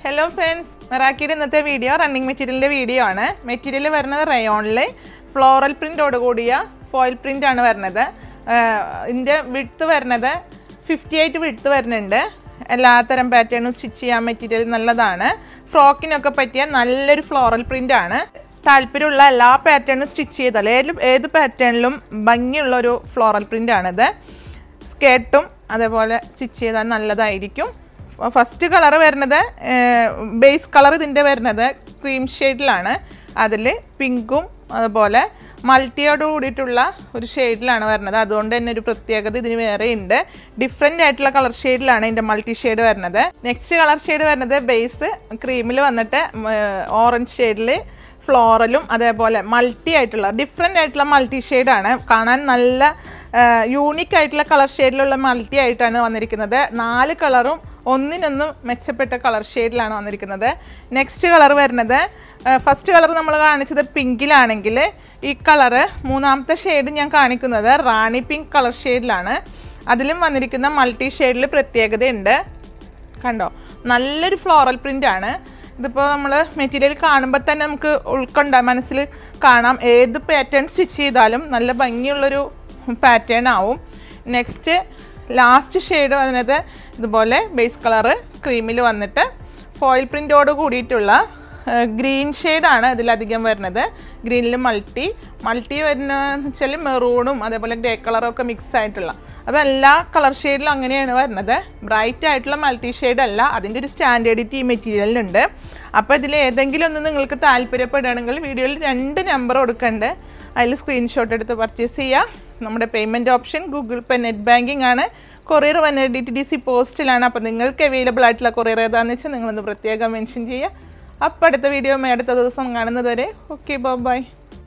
hello friends മെറാക്കിയുടെ ഇന്നത്തെ video running മെറ്റീരിയലിൻ്റെ വീഡിയോ ആണ് മെറ്റീരിയൽ വരുന്നത് റയോണിൽ ഫ്ലോറൽ പ്രിൻ്റോട് കൂടിയ ഫോയിൽ പ്രിൻ്റ് ആണ് വരുന്നത് ഇതിൻ്റെ വിട്ത്ത് വരുന്നത് ഫിഫ്റ്റി എയ്റ്റ് വിട്ത്ത് വരുന്നുണ്ട് എല്ലാത്തരം പാറ്റേണും സ്റ്റിച്ച് ചെയ്യാൻ മെറ്റീരിയൽ നല്ലതാണ് ഫ്രോക്കിനൊക്കെ പറ്റിയ നല്ലൊരു ഫ്ലോറൽ പ്രിൻ്റ് ആണ് താല്പര്യമുള്ള എല്ലാ പാറ്റേണും സ്റ്റിച്ച് ചെയ്താൽ ഏത് ഏത് പാറ്റേണിലും ഭംഗിയുള്ള ഒരു ഫ്ലോറൽ പ്രിൻ്റ് ആണിത് സ്കേർട്ടും അതേപോലെ സ്റ്റിച്ച് ചെയ്താൽ നല്ലതായിരിക്കും ഫസ്റ്റ് കളർ വരുന്നത് ബേസ് കളർ ഇതിൻ്റെ വരുന്നത് ക്രീം ഷെയ്ഡിലാണ് അതിൽ പിങ്കും അതുപോലെ മൾട്ടിയോട് കൂടിയിട്ടുള്ള ഒരു ഷെയ്ഡിലാണ് വരുന്നത് അതുകൊണ്ട് തന്നെ ഒരു പ്രത്യേകത ഇതിന് വേറെ ഉണ്ട് ഡിഫറെൻ്റ് ആയിട്ടുള്ള കളർ ഷെയ്ഡിലാണ് ഇതിൻ്റെ മൾട്ടി ഷെയ്ഡ് വരുന്നത് നെക്സ്റ്റ് കളർ ഷെയ്ഡ് വരുന്നത് ബേസ് ക്രീമിൽ വന്നിട്ട് ഓറഞ്ച് ഷെയ്ഡിൽ ഫ്ലോറലും അതേപോലെ മൾട്ടി ആയിട്ടുള്ള ഡിഫറെൻ്റ് ആയിട്ടുള്ള മൾട്ടി ഷെയ്ഡാണ് കാണാൻ നല്ല യൂണിക് ആയിട്ടുള്ള കളർ ഷെയ്ഡിലുള്ള മൾട്ടി ആയിട്ടാണ് വന്നിരിക്കുന്നത് നാല് കളറും ഒന്നിനൊന്നും മെച്ചപ്പെട്ട കളർ ഷെയ്ഡിലാണ് വന്നിരിക്കുന്നത് നെക്സ്റ്റ് കളർ വരുന്നത് ഫസ്റ്റ് കളർ നമ്മൾ കാണിച്ചത് പിങ്കിലാണെങ്കിൽ ഈ കളറ് മൂന്നാമത്തെ ഷെയ്ഡ് ഞാൻ കാണിക്കുന്നത് റാണി പിങ്ക് കളർ ഷെയ്ഡിലാണ് അതിലും വന്നിരിക്കുന്ന മൾട്ടി ഷെയ്ഡിൽ പ്രത്യേകതയുണ്ട് കണ്ടോ നല്ലൊരു ഫ്ലോറൽ പ്രിൻ്റ് ആണ് ഇതിപ്പോൾ നമ്മൾ മെറ്റീരിയൽ കാണുമ്പോൾ തന്നെ നമുക്ക് ഉൾക്കൊണ്ട മനസ്സിൽ കാണാം ഏത് പാറ്റേൺ സ്റ്റിച്ച് ചെയ്താലും നല്ല ഭംഗിയുള്ളൊരു പാറ്റേൺ ആവും നെക്സ്റ്റ് ലാസ്റ്റ് ഷെയ്ഡ് വന്നത് ഇതുപോലെ ബേസ് കളറ് ക്രീമിൽ വന്നിട്ട് ഫോയിൽ പ്രിൻ്റോട് കൂടിയിട്ടുള്ള ഗ്രീൻ ഷെയ്ഡാണ് ഇതിലധികം വരുന്നത് ഗ്രീനിൽ മൾട്ടി മൾട്ടി വരുന്നതെന്ന് വെച്ചാൽ മെറൂണും അതേപോലെ ഗ്രേ കളറും ഒക്കെ മിക്സ് ആയിട്ടുള്ള അപ്പോൾ എല്ലാ കളർ ഷെയ്ഡിലും അങ്ങനെയാണ് വരുന്നത് ബ്രൈറ്റ് ആയിട്ടുള്ള മൾട്ടി ഷെയ്ഡ് അല്ല അതിൻ്റെ ഒരു സ്റ്റാൻഡേർഡിറ്റി ഈ മെറ്റീരിയലിനുണ്ട് അപ്പോൾ ഇതിൽ ഏതെങ്കിലും ഒന്ന് നിങ്ങൾക്ക് താല്പര്യപ്പെടുകയാണെങ്കിൽ വീഡിയോയിൽ രണ്ട് നമ്പർ കൊടുക്കുന്നുണ്ട് അതിൽ സ്ക്രീൻഷോട്ട് എടുത്ത് പർച്ചേസ് ചെയ്യുക നമ്മുടെ payment option Google Pay net banking ആണ് കൊറിയർ വന്ന ഡി ടി ഡി സി പോസ്റ്റിലാണ് അപ്പോൾ നിങ്ങൾക്ക് അവൈലബിൾ ആയിട്ടുള്ള കൊറിയർ ഏതാണെന്ന് വെച്ചാൽ നിങ്ങളൊന്ന് പ്രത്യേകം മെൻഷൻ ചെയ്യുക അപ്പോൾ അടുത്ത വീഡിയോ അടുത്ത ദിവസം കാണുന്നത് വരെ ഓക്കെ ബൈ